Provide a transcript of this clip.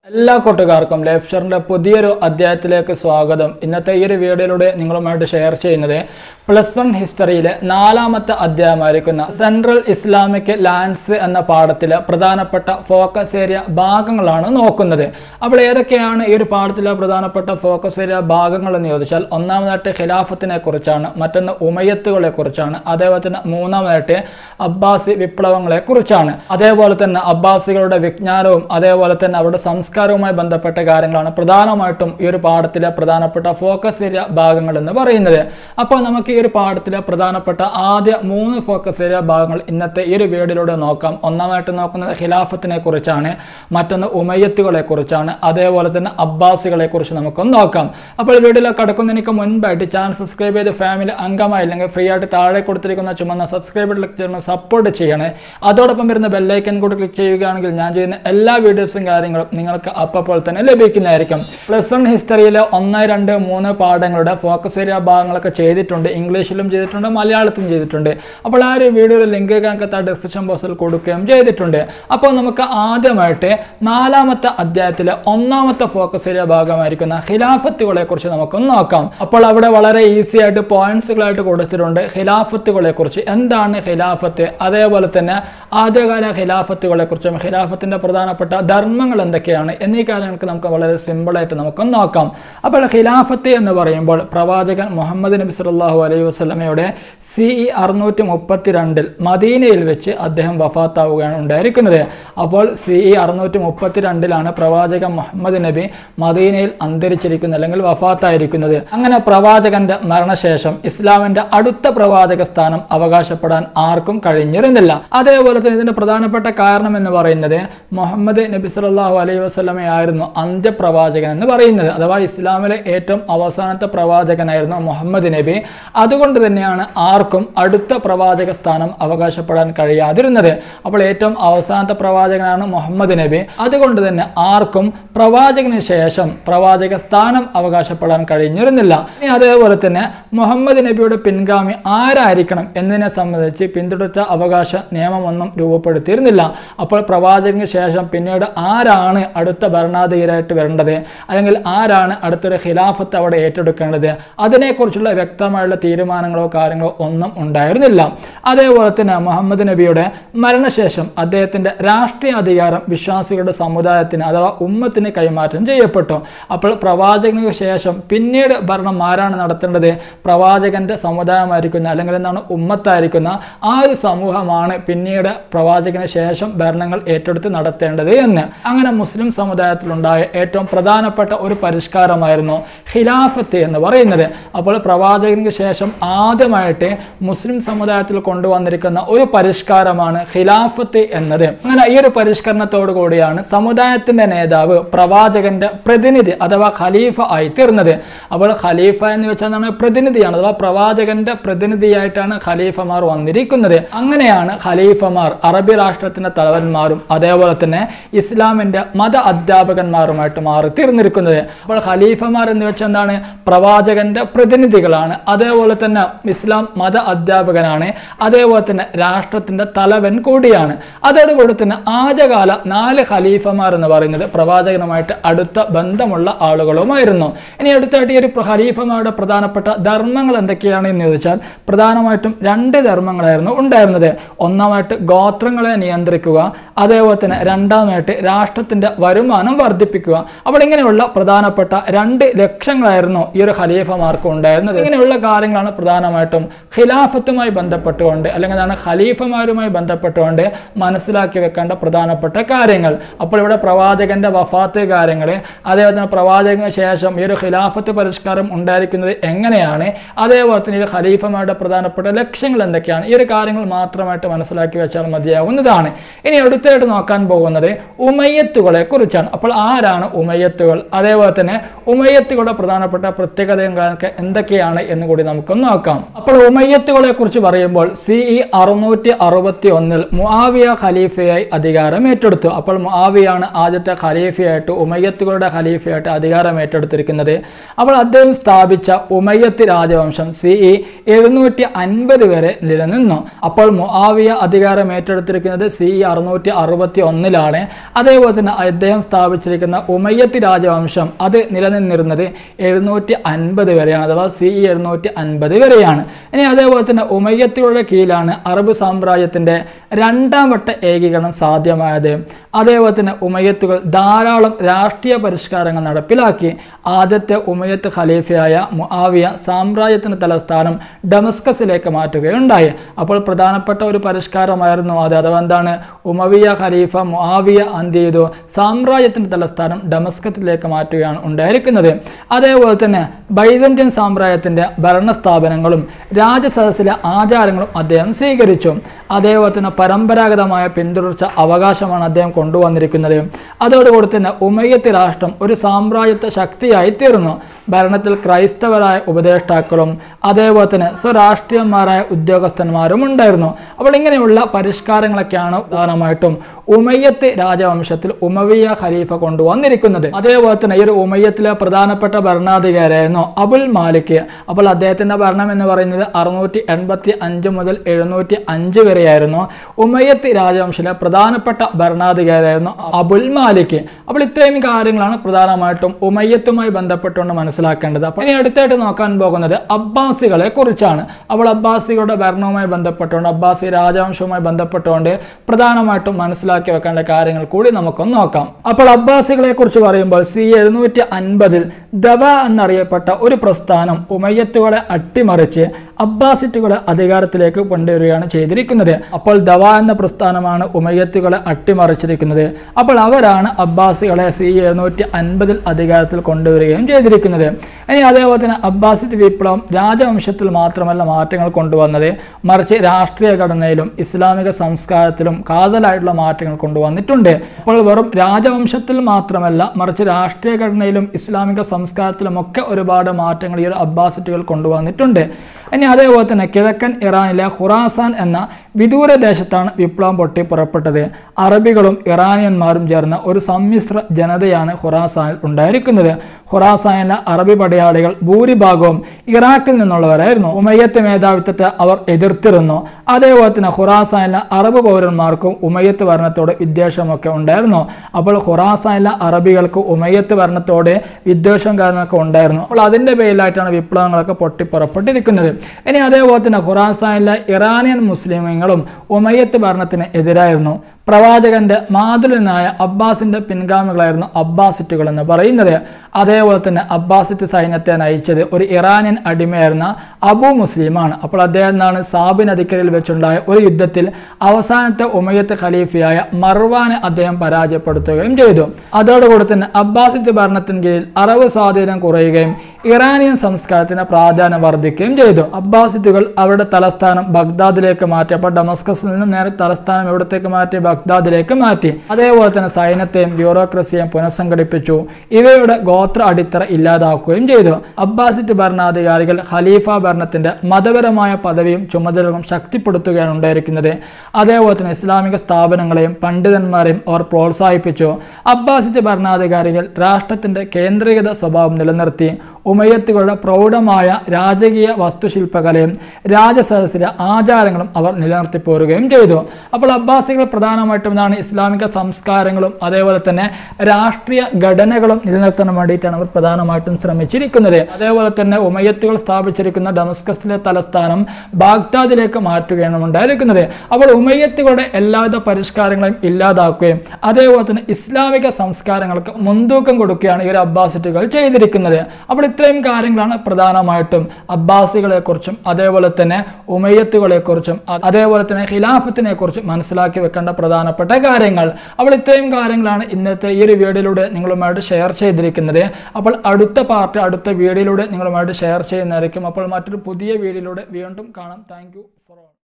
എല്ലാ കൂട്ടുകാർക്കും ലെഫ്ഷറിന്റെ പുതിയൊരു അധ്യായത്തിലേക്ക് സ്വാഗതം ഇന്നത്തെ ഈ ഒരു വീഡിയോയിലൂടെ നിങ്ങളുമായിട്ട് ഷെയർ ചെയ്യുന്നത് പ്ലസ് വൺ ഹിസ്റ്ററിയിലെ നാലാമത്തെ അധ്യായമായിരിക്കുന്ന സെൻട്രൽ ഇസ്ലാമിക് ലാൻഡ്സ് എന്ന പാഠത്തിലെ പ്രധാനപ്പെട്ട ഫോക്കസ് ഏരിയ ഭാഗങ്ങളാണ് നോക്കുന്നത് അപ്പോൾ ഏതൊക്കെയാണ് ഈ ഒരു പാഠത്തിലെ പ്രധാനപ്പെട്ട ഫോക്കസ് ഏരിയ ഭാഗങ്ങൾ എന്ന് ചോദിച്ചാൽ ഒന്നാമതായിട്ട് ഖിലാഫത്തിനെ കുറിച്ചാണ് മറ്റൊന്ന് ഉമയത്തുകളെ കുറിച്ചാണ് അതേപോലെ തന്നെ മൂന്നാമതായിട്ട് അബ്ബാസി വിപ്ലവങ്ങളെ കുറിച്ചാണ് അതേപോലെ തന്നെ അബ്ബാസികളുടെ വിജ്ഞാനവും അതേപോലെ തന്നെ അവരുടെ സംസ്കാരവുമായി ബന്ധപ്പെട്ട കാര്യങ്ങളാണ് പ്രധാനമായിട്ടും ഈ ഒരു പാഠത്തിലെ പ്രധാനപ്പെട്ട ഫോക്കസ് ഏരിയ ഭാഗങ്ങൾ എന്ന് പറയുന്നത് അപ്പോൾ നമുക്ക് ഈ ഒരു പാഠത്തിലെ പ്രധാനപ്പെട്ട ആദ്യ മൂന്ന് ഫോക്കസ് ഏരിയ ഭാഗങ്ങൾ ഇന്നത്തെ ഈ ഒരു വീഡിയോയിലൂടെ നോക്കാം ഒന്നാമതായിട്ട് നോക്കുന്നത് ഖിലാഫത്തിനെ കുറിച്ചാണ് മറ്റൊന്ന് ഉമയ്യത്തുകളെ കുറിച്ചാണ് അതേപോലെ തന്നെ അബ്ബാസികളെ കുറിച്ച് നമുക്കൊന്ന് നോക്കാം അപ്പോൾ വീഡിയോയിലേക്ക് കടക്കുന്നതിന് മുൻപായിട്ട് ചാനൽ സബ്സ്ക്രൈബ് ചെയ്ത് ഫാമിലി അംഗമായില്ലെങ്കിൽ ഫ്രീ ആയിട്ട് താഴെ കൊടുത്തിരിക്കുന്ന ചുമന്ന സബ്സ്ക്രൈബ് ക്ലിക്ക് ചെയ്യണം സപ്പോർട്ട് ചെയ്യണേ അതോടൊപ്പം വരുന്ന ബെല്ലൈക്കൻ കൂടി ക്ലിക്ക് ചെയ്യുകയാണെങ്കിൽ ഞാൻ ചെയ്യുന്ന എല്ലാ വീഡിയോസും കാര്യങ്ങളും നിങ്ങൾക്ക് അപ്പോൾ തന്നെ ലഭിക്കുന്നതായിരിക്കും പ്ലസ് വൺ ഹിസ്റ്ററിയിലെ ഒന്ന് രണ്ട് മൂന്ന് പാഠങ്ങളുടെ ഫോക്കസ് ഏരിയ ഭാഗങ്ങളൊക്കെ ചെയ്തിട്ടുണ്ട് ഇംഗ്ലീഷിലും ചെയ്തിട്ടുണ്ട് മലയാളത്തിലും ചെയ്തിട്ടുണ്ട് അപ്പോൾ ആ ഒരു വീഡിയോയുടെ ലിങ്ക് ഞങ്ങൾക്ക് ഡിസ്ക്രിപ്ഷൻ ബോക്സിൽ കൊടുക്കുകയും ചെയ്തിട്ടുണ്ട് അപ്പോൾ നമുക്ക് ആദ്യമായിട്ട് നാലാമത്തെ അധ്യായത്തിലെ ഒന്നാമത്തെ ഫോക്കസ് ഏരിയ ഭാഗമായിരിക്കുന്ന ഖിലാഫത്തുകളെ കുറിച്ച് നമുക്കൊന്ന് നോക്കാം അപ്പോൾ അവിടെ വളരെ ഈസി ആയിട്ട് പോയിന്റ്സുകളായിട്ട് കൊടുത്തിട്ടുണ്ട് ഖിലാഫത്തുകളെ കുറിച്ച് എന്താണ് ഖിലാഫത്ത് അതേപോലെ തന്നെ ആദ്യകാല ഖിലാഫത്തുകളെ കുറിച്ചും ഖിലാഫത്തിന്റെ പ്രധാനപ്പെട്ട ധർമ്മങ്ങൾ എന്തൊക്കെയാണ് എന്നീ കാര്യങ്ങൾക്ക് നമുക്ക് വളരെ സിമ്പിൾ ആയിട്ട് നമുക്ക് നോക്കാം അപ്പോൾ ഖിലാഫത്ത് എന്ന് പറയുമ്പോൾ പ്രവാചകൻ മുഹമ്മദ് നബി സല്ലല്ലാഹു അലൈഹി വസല്ലമയുടെ സി ഇ അറുന്നൂറ്റി മുപ്പത്തിരണ്ടിൽ മദീനയിൽ വെച്ച് അദ്ദേഹം വഫാത്താവുകയാണ് ഉണ്ടായിരിക്കുന്നത് അപ്പോൾ സി ഇ അറുന്നൂറ്റി മുപ്പത്തിരണ്ടിലാണ് പ്രവാചകൻ മുഹമ്മദ് നബി മദീനയിൽ അന്തരിച്ചിരിക്കുന്നത് അല്ലെങ്കിൽ വഫാത്തായിരിക്കുന്നത് അങ്ങനെ പ്രവാചകന്റെ മരണശേഷം ഇസ്ലാമിന്റെ അടുത്ത പ്രവാചക സ്ഥാനം അവകാശപ്പെടാൻ ആർക്കും കഴിഞ്ഞിരുന്നില്ല അതേപോലെ തന്നെ ഇതിന്റെ പ്രധാനപ്പെട്ട കാരണം എന്ന് പറയുന്നത് മുഹമ്മദ് നബി സല്ലല്ലാഹു അലൈഹി വസല്ലമയായിരുന്നു അന്ത്യപ്രവാചകൻ എന്ന് പറയുന്നത് അഥവാ ഇസ്ലാമിലെ ഏറ്റവും അവസാനത്തെ പ്രവാചകനായിരുന്നു മുഹമ്മദ് നബി അതുകൊണ്ട് തന്നെയാണ് ആർക്കും അടുത്ത പ്രവാചക സ്ഥാനം അവകാശപ്പെടാൻ കഴിയാതിരുന്നത് അപ്പോൾ ഏറ്റവും അവസാനത്തെ പ്രവാചകനാണ് മുഹമ്മദ് നബി അതുകൊണ്ട് തന്നെ ആർക്കും പ്രവാചകന് ശേഷം പ്രവാചക സ്ഥാനം അവകാശപ്പെടാൻ കഴിഞ്ഞിരുന്നില്ല ഇനി അതേപോലെ തന്നെ മുഹമ്മദ് നബിയുടെ പിൻഗാമി ആരായിരിക്കണം എന്നതിനെ സംബന്ധിച്ച് പിന്തുടർച്ച അവകാശ നിയമമൊന്നും രൂപപ്പെടുത്തിയിരുന്നില്ല അപ്പോൾ പ്രവാചകന് ശേഷം പിന്നീട് ആരാണ് അടുത്ത ഭരണാധികാരിയായിട്ട് വരേണ്ടത് അല്ലെങ്കിൽ ആരാണ് അടുത്തൊരു ഖിലാഫത്ത് അവിടെ ഏറ്റെടുക്കേണ്ടത് അതിനെക്കുറിച്ചുള്ള വ്യക്തമായുള്ള തീരുമാനങ്ങളോ കാര്യങ്ങളോ ഒന്നും ഉണ്ടായിരുന്നില്ല അതേപോലെ തന്നെ മുഹമ്മദ് നബിയുടെ മരണശേഷം അദ്ദേഹത്തിന്റെ രാഷ്ട്രീയ അധികാരം വിശ്വാസികളുടെ സമുദായത്തിന് അഥവാ ഉമ്മത്തിന് കൈമാറ്റം ചെയ്യപ്പെട്ടു അപ്പോൾ പ്രവാചകന് ശേഷം പിന്നീട് ഭരണം ആരാണ് നടത്തേണ്ടത് പ്രവാചകന്റെ സമുദായമായിരിക്കുന്ന അല്ലെങ്കിൽ എന്താണ് ഉമ്മത്തായിരിക്കുന്ന ആ ഒരു സമൂഹമാണ് പിന്നീട് പ്രവാചകന് ശേഷം ഭരണങ്ങൾ ഏറ്റെടുത്ത് നടത്തേണ്ടത് എന്ന് അങ്ങനെ മുസ്ലിം സമുദായത്തിലുണ്ടായ ഏറ്റവും പ്രധാനപ്പെട്ട ഒരു പരിഷ്കാരമായിരുന്നു ഖിലാഫത്ത് എന്ന് പറയുന്നത് അപ്പോൾ പ്രവാചകന് ശേഷം ആദ്യമായിട്ട് മുസ്ലിം സമുദായത്തിൽ കൊണ്ടുവന്നിരിക്കുന്ന ഒരു പരിഷ്കാരമാണ് ഖിലാഫത്ത് എന്നത് അങ്ങനെ ഈ ഒരു പരിഷ്കരണത്തോടു കൂടിയാണ് സമുദായത്തിന്റെ നേതാവ് പ്രവാചകന്റെ പ്രതിനിധി അഥവാ ഖലീഫ ആയി തീർന്നത് അപ്പോൾ ഖലീഫ എന്ന് വെച്ചാൽ എന്താണ് പ്രതിനിധിയാണ് അഥവാ പ്രവാചകന്റെ പ്രതിനിധിയായിട്ടാണ് ഖലീഫമാർ വന്നിരിക്കുന്നത് അങ്ങനെയാണ് ഖലീഫമാർ അറബി രാഷ്ട്രത്തിന്റെ തലവന്മാരും അതേപോലെ തന്നെ ഇസ്ലാമിന്റെ മത അധ്യാപകന്മാരുമായിട്ട് മാറി തീർന്നിരിക്കുന്നത് അപ്പോൾ ഖലീഫമാർ എന്ന് വെച്ചാൽ എന്താണ് പ്രവാചകന്റെ പ്രതിനിധികളാണ് അതേപോലെ തന്നെ ഇസ്ലാം മത അധ്യാപകനാണ് അതേപോലെ തന്നെ രാഷ്ട്രത്തിന്റെ തലവൻ കൂടിയാണ് അതോടുകൂടി തന്നെ ആദ്യകാല നാല് ഖലീഫമാർ എന്ന് പറയുന്നത് പ്രവാചകനുമായിട്ട് അടുത്ത ബന്ധമുള്ള ആളുകളുമായിരുന്നു ഇനി അടുത്തായിട്ട് ഈ ഒരു ഖലീഫമാരുടെ പ്രധാനപ്പെട്ട ധർമ്മങ്ങൾ എന്തൊക്കെയാണ് എന്ന് ചോദിച്ചാൽ പ്രധാനമായിട്ടും രണ്ട് ധർമ്മങ്ങളായിരുന്നു ഉണ്ടായിരുന്നത് ഒന്നാമായിട്ട് ഗോത്രങ്ങളെ നിയന്ത്രിക്കുക അതേപോലെ തന്നെ രണ്ടാമതായിട്ട് രാഷ്ട്രത്തിന്റെ വരുമാനം വർദ്ധിപ്പിക്കുക അപ്പോൾ ഇങ്ങനെയുള്ള പ്രധാനപ്പെട്ട രണ്ട് ലക്ഷ്യങ്ങളായിരുന്നു ഈ ഒരു ഖലീഫമാർക്ക് ഉണ്ടായിരുന്നത് ഇങ്ങനെയുള്ള കാര്യങ്ങളാണ് പ്രധാനമായിട്ടും ഖിലാഫത്തുമായി ബന്ധപ്പെട്ടുകൊണ്ട് അല്ലെങ്കിൽ എന്താണ് ഖലീഫമാരുമായി ബന്ധപ്പെട്ടുകൊണ്ട് മനസ്സിലാക്കി വെക്കേണ്ട പ്രധാനപ്പെട്ട കാര്യങ്ങൾ അപ്പോൾ ഇവിടെ പ്രവാചകന്റെ വഫാത്ത് കാര്യങ്ങൾ അതേപോലെ തന്നെ പ്രവാചകന് ശേഷം ഈ ഒരു ഖിലാഫത്ത് പരിഷ്കാരം ഉണ്ടായിരിക്കുന്നത് എങ്ങനെയാണ് അതേപോലെ തന്നെ ഈ ഖലീഫമാരുടെ പ്രധാനപ്പെട്ട ലക്ഷ്യങ്ങൾ എന്തൊക്കെയാണ് ഈ ഒരു കാര്യങ്ങൾ മാത്രമായിട്ട് മനസ്സിലാക്കി വെച്ചാൽ മതിയാവുന്നതാണ് ഇനി അടുത്തായിട്ട് നോക്കാൻ പോകുന്നത് ഉമയ്യത്തുകളെ കുറിച്ചാണ് അപ്പോൾ ആരാണ് ഉമയ്യത്തുകൾ അതേപോലെ തന്നെ ഉമയ്യത്തുകളുടെ പ്രധാനപ്പെട്ട പ്രത്യേകതയും കാര്യങ്ങളൊക്കെ എന്തൊക്കെയാണ് എന്ന് കൂടി നമുക്കൊന്ന് നോക്കാം അപ്പോൾ ഉമയ്യത്തുകളെ കുറിച്ച് പറയുമ്പോൾ സി ഇ അറുന്നൂറ്റി അറുപത്തി ഒന്നിൽ മുആവിയ ഖലീഫയായി അധികാരം ഏറ്റെടുത്തു അപ്പോൾ മുആവിയാണ് ആദ്യത്തെ ഖലീഫയായിട്ട് ഉമയ്യത്തുകളുടെ ഖലീഫയായിട്ട് അധികാരം ഏറ്റെടുത്തിരിക്കുന്നത് അപ്പോൾ അദ്ദേഹം സ്ഥാപിച്ച ഉമയ്യത്ത് രാജവംശം സി ഇ എഴുന്നൂറ്റി അൻപത് വരെ നിലനിന്നു അപ്പോൾ മുആവിയ അധികാരം ഏറ്റെടുത്തിരിക്കുന്നത് സി ഇ അറുന്നൂറ്റി അറുപത്തി ഒന്നിലാണ് അതേപോലെ തന്നെ അദ്ദേഹം അദ്ദേഹം സ്ഥാപിച്ചിരിക്കുന്ന ഉമയ്യത്ത് രാജവംശം അത് നിലനിന്നിരുന്നത് എഴുന്നൂറ്റി അൻപത് വരെയാണ് അഥവാ സി എഴുന്നൂറ്റി അൻപത് വരെയാണ് ഇനി അതേപോലെ തന്നെ ഉമയ്യത്തുകളുടെ കീഴിലാണ് അറബ് സാമ്രാജ്യത്തിന്റെ രണ്ടാം വട്ട ഏകീകരണം സാധ്യമായത് അതേപോലെ തന്നെ ഉമയ്യത്തുകൾ ധാരാളം രാഷ്ട്രീയ പരിഷ്കാരങ്ങൾ നടപ്പിലാക്കി ആദ്യത്തെ ഉമയ്യത്ത് ഖലീഫയായ മുആവിയ സാമ്രാജ്യത്തിന്റെ തലസ്ഥാനം ഡമസ്കസിലേക്ക് മാറ്റുകയുണ്ടായി അപ്പോൾ പ്രധാനപ്പെട്ട ഒരു പരിഷ്കാരമായിരുന്നു അത് അഥവാ എന്താണ് ഉമവിയ ഖലീഫ മുആവിയ എന്ത് ചെയ്തു സാമ്രാജ്യത്തിന്റെ തലസ്ഥാനം ഡമസ്കത്തിലേക്ക് മാറ്റുകയാണ് ഉണ്ടായിരിക്കുന്നത് അതേപോലെ തന്നെ ബൈസന്റിയൻ സാമ്രാജ്യത്തിന്റെ ഭരണസ്ഥാപനങ്ങളും രാജസദസ്സിലെ ആചാരങ്ങളും അദ്ദേഹം സ്വീകരിച്ചു അതേപോലെ തന്നെ പരമ്പരാഗതമായ പിന്തുടർച്ച അവകാശമാണ് അദ്ദേഹം കൊണ്ടുവന്നിരിക്കുന്നത് അതോടുകൂടി തന്നെ ഉമയ്യത്ത് രാഷ്ട്രം ഒരു സാമ്രാജ്യത്വ ശക്തിയായി തീർന്നു ഭരണത്തിൽ ക്രൈസ്തവരായ ഉപദേഷ്ടാക്കളും അതേപോലെ തന്നെ സ്വരാഷ്ട്രീയന്മാരായ ഉദ്യോഗസ്ഥന്മാരും ഉണ്ടായിരുന്നു അപ്പോൾ ഇങ്ങനെയുള്ള പരിഷ്കാരങ്ങളൊക്കെയാണ് പ്രധാനമായിട്ടും ഉമയ്യത്ത് രാജവംശത്തിൽ ഉമവിയ ഖലീഫ കൊണ്ടുവന്നിരിക്കുന്നത് അതേപോലെ തന്നെ ഈ ഒരു ഉമയ്യത്തിലെ പ്രധാനപ്പെട്ട ഭരണാധികാരിയായിരുന്നു അബുൽ മാലിക് അപ്പോൾ അദ്ദേഹത്തിന്റെ ഭരണം എന്ന് പറയുന്നത് അറുന്നൂറ്റി എൺപത്തി അഞ്ച് മുതൽ എഴുന്നൂറ്റി അഞ്ച് വരെയായിരുന്നു ഉമയ്യത്ത് രാജവംശത്തിലെ പ്രധാനപ്പെട്ട ഭരണാധികാരിയായിരുന്നു അബുൽ മാലിക് അപ്പോൾ ഇത്രയും കാര്യങ്ങളാണ് പ്രധാനമായിട്ടും ഉമയ്യത്തുമായി ബന്ധപ്പെട്ടുകൊണ്ട് മനസ്സിലാക്കേണ്ടത് അപ്പോൾ ഇനി അടുത്തായിട്ട് നോക്കാൻ പോകുന്നത് അബ്ബാസികളെ കുറിച്ചാണ് അപ്പോൾ അബ്ബാസികളുടെ ഭരണവുമായി ബന്ധപ്പെട്ടുകൊണ്ട് അബ്ബാസി രാജവംശവുമായി ബന്ധപ്പെട്ടുകൊണ്ട് പ്രധാനമായിട്ടും മനസ്സിലാക്കി വെക്കേണ്ട കാര്യങ്ങൾ കൂടി നമുക്കൊന്ന് നോക്കാം അപ്പോൾ അബ്ബാസികളെ കുറിച്ച് പറയുമ്പോൾ സി എഴുന്നൂറ്റി അൻപതിൽ ദവ എന്നറിയപ്പെട്ട ഒരു പ്രസ്ഥാനം ഉമയ്യത്തുകളെ അട്ടിമറിച്ച് അബ്ബാസിറ്റുകളെ അധികാരത്തിലേക്ക് കൊണ്ടുവരികയാണ് ചെയ്തിരിക്കുന്നത് അപ്പോൾ ദവ എന്ന പ്രസ്ഥാനമാണ് ഉമയ്യത്തുകളെ അട്ടിമറിച്ചിരിക്കുന്നത് അപ്പോൾ അവരാണ് അബ്ബാസികളെ സി എഴുന്നൂറ്റി അൻപതിൽ അധികാരത്തിൽ കൊണ്ടുവരികയും ചെയ്തിരിക്കുന്നത് ഇനി അതേപോലെ തന്നെ അബ്ബാസിദ് വിപ്ലവം രാജവംശത്തിൽ മാത്രമല്ല മാറ്റങ്ങൾ കൊണ്ടുവന്നത് മറിച്ച് രാഷ്ട്രീയ ഘടനയിലും ഇസ്ലാമിക സംസ്കാരത്തിലും കാതലായിട്ടുള്ള മാറ്റങ്ങൾ കൊണ്ടുവന്നിട്ടുണ്ട് അപ്പോൾ വെറും രാജവംശത്തിൽ മാത്രമല്ല മറിച്ച് രാഷ്ട്രീയ ഘടനയിലും ഇസ്ലാമിക സംസ്കാരത്തിലും ഒക്കെ ഒരുപാട് മാറ്റങ്ങൾ ഈ ഒരു അബ്ബാസിറ്റുകൾ കൊണ്ടുവന്നിട്ടുണ്ട് ഇനി അതേപോലെ തന്നെ കിഴക്കൻ ഇറാനിലെ ഖുറാസാൻ എന്ന വിദൂര ദേശത്താണ് വിപ്ലവം പൊട്ടി പുറപ്പെട്ടത് അറബികളും ഇറാനിയന്മാരും ചേർന്ന ഒരു സമ്മിശ്ര ജനതയാണ് ഖുറാസാനിൽ ഉണ്ടായിരിക്കുന്നത് ഖുറാസാനിലെ അറബി പടയാളികൾ ഭൂരിഭാഗവും ഇറാഖിൽ നിന്നുള്ളവരായിരുന്നു ഉമയ്യത്ത് മേധാവിത്വത്തെ അവർ എതിർത്തിരുന്നു അതേപോലെ തന്നെ ഖുറാസാനിലെ അറബ് പൗരന്മാർക്കും ഉമയ്യത്ത് ഭരണത്തോട് വിദ്വേഷമൊക്കെ ഉണ്ടായിരുന്നു അപ്പോൾ ഖുറാസാനിലെ അറബികൾക്ക് ഉമയ്യത്ത് ഭരണത്തോട് വിദ്വേഷം കാരണമൊക്കെ ഉണ്ടായിരുന്നു അപ്പോൾ അതിന്റെ പേരിലായിട്ടാണ് വിപ്ലവങ്ങളൊക്കെ പൊട്ടിപ്പുറപ്പെട്ടിരിക്കുന്നത് ഇനി അതേപോലെ തന്നെ ഖുറാസാനിലെ ഇറാനിയൻ മുസ്ലിമീങ്ങളും ഉമയ്യത്ത് ഭരണത്തിന് എതിരായിരുന്നു പ്രവാചകന്റെ മാതുലനായ അബ്ബാസിന്റെ പിൻഗാമികളായിരുന്നു അബ്ബാസിറ്റുകൾ എന്ന് പറയുന്നത് അതേപോലെ തന്നെ അബ്ബാസിറ്റ് സൈന്യത്തെ നയിച്ചത് ഒരു ഇറാനിയൻ അടിമയായിരുന്ന അബു മുസ്ലിമാണ് അപ്പോൾ അദ്ദേഹം എന്നാണ് സാബി നദിക്കരയിൽ വെച്ചുണ്ടായ ഒരു യുദ്ധത്തിൽ അവസാനത്തെ ഉമയത്ത് ഖലീഫയായ മർവാനെ അദ്ദേഹം പരാജയപ്പെടുത്തുകയും ചെയ്തു അതോടുകൂടി തന്നെ അബ്ബാസിറ്റ് ഭരണത്തിന് കീഴിൽ അറബ് സ്വാധീനം കുറയുകയും ഇറാനിയൻ സംസ്കാരത്തിന് പ്രാധാന്യം വർദ്ധിക്കുകയും ചെയ്തു അബ്ബാസിറ്റുകൾ അവരുടെ തലസ്ഥാനം ബഗ്ദാദിലേക്ക് മാറ്റി അപ്പോൾ ഡമസ്കസിൽ നിന്നും നേരെ തലസ്ഥാനം എവിടത്തേക്ക് മാറ്റി ബഗ്ദാദിലേക്ക് മാറ്റി അതേപോലെ തന്നെ സൈന്യത്തെയും ബ്യൂറോക്രസിയെയും പുനഃസംഘടിപ്പിച്ചു ഇവയുടെ ഗോത്ര അടിത്തറ ഇല്ലാതാക്കുകയും ചെയ്തു അബ്ബാസിറ്റ് ഭരണാധികാരികൾ ഖലീഫ ഭരണത്തിന്റെ മതപരമായ പദവിയും ചുമതലകളും ശക്തിപ്പെടുത്തുകയാണ് ഉണ്ടായിരിക്കുന്നത് അതേപോലെ തന്നെ ഇസ്ലാമിക സ്ഥാപനങ്ങളെയും പണ്ഡിതന്മാരെയും അവർ പ്രോത്സാഹിപ്പിച്ചു അബ്ബാസിറ്റ് ഭരണാധികാരികൾ രാഷ്ട്രത്തിന്റെ കേന്ദ്രീകൃത സ്വഭാവം നിലനിർത്തി ഉമയത്തുകളുടെ പ്രൗഢമായ രാജകീയ വസ്തുശില്പകലയും രാജസദസ്സിലെ ആചാരങ്ങളും അവർ നിലനിർത്തി പോരുകയും ചെയ്തു അപ്പോൾ അബ്ബാസികൾ പ്രധാനമായിട്ടും ഇതാണ് ഇസ്ലാമിക സംസ്കാരങ്ങളും അതേപോലെ തന്നെ രാഷ്ട്രീയ ഘടനകളും നിലനിർത്താൻ വേണ്ടിയിട്ടാണ് അവർ പ്രധാനമായിട്ടും ശ്രമിച്ചിരിക്കുന്നത് അതേപോലെ തന്നെ ഉമയത്തുകൾ സ്ഥാപിച്ചിരിക്കുന്ന ഡമസ്കസിലെ തലസ്ഥാനം ബാഗ്ദാദിലേക്ക് മാറ്റുകയാണ് ഉണ്ടായിരിക്കുന്നത് അപ്പോൾ ഉമയത്തുകളുടെ എല്ലാവിധ പരിഷ്കാരങ്ങളെയും ഇല്ലാതാക്കുകയും അതേപോലെ തന്നെ ഇസ്ലാമിക സംസ്കാരങ്ങൾക്ക് മുൻതൂക്കം കൊടുക്കുകയാണ് ഈ ഒരു അബ്ബാസിറ്റുകൾ ചെയ്തിരിക്കുന്നത് അപ്പോൾ ഇത്രയും കാര്യങ്ങളാണ് പ്രധാനമായിട്ടും അബ്ബാസികളെ കുറിച്ചും അതേപോലെ തന്നെ ഉമയ്യത്തുകളെ കുറിച്ചും അതേപോലെ തന്നെ ഖിലാഫത്തിനെ കുറിച്ചും മനസ്സിലാക്കി വെക്കേണ്ട പ്രധാനപ്പെട്ട കാര്യങ്ങൾ അപ്പോൾ ഇത്രയും കാര്യങ്ങളാണ് ഇന്നത്തെ ഈ ഒരു വീഡിയോയിലൂടെ നിങ്ങളുമായിട്ട് ഷെയർ ചെയ്തിരിക്കുന്നത് അപ്പോൾ അടുത്ത പാർട്ട് അടുത്ത വീഡിയോയിലൂടെ നിങ്ങളുമായിട്ട് ഷെയർ ചെയ്യുന്നതായിരിക്കും അപ്പോൾ മറ്റൊരു പുതിയ വീഡിയോയിലൂടെ വീണ്ടും കാണാം താങ്ക് ഫോർ ഓൾ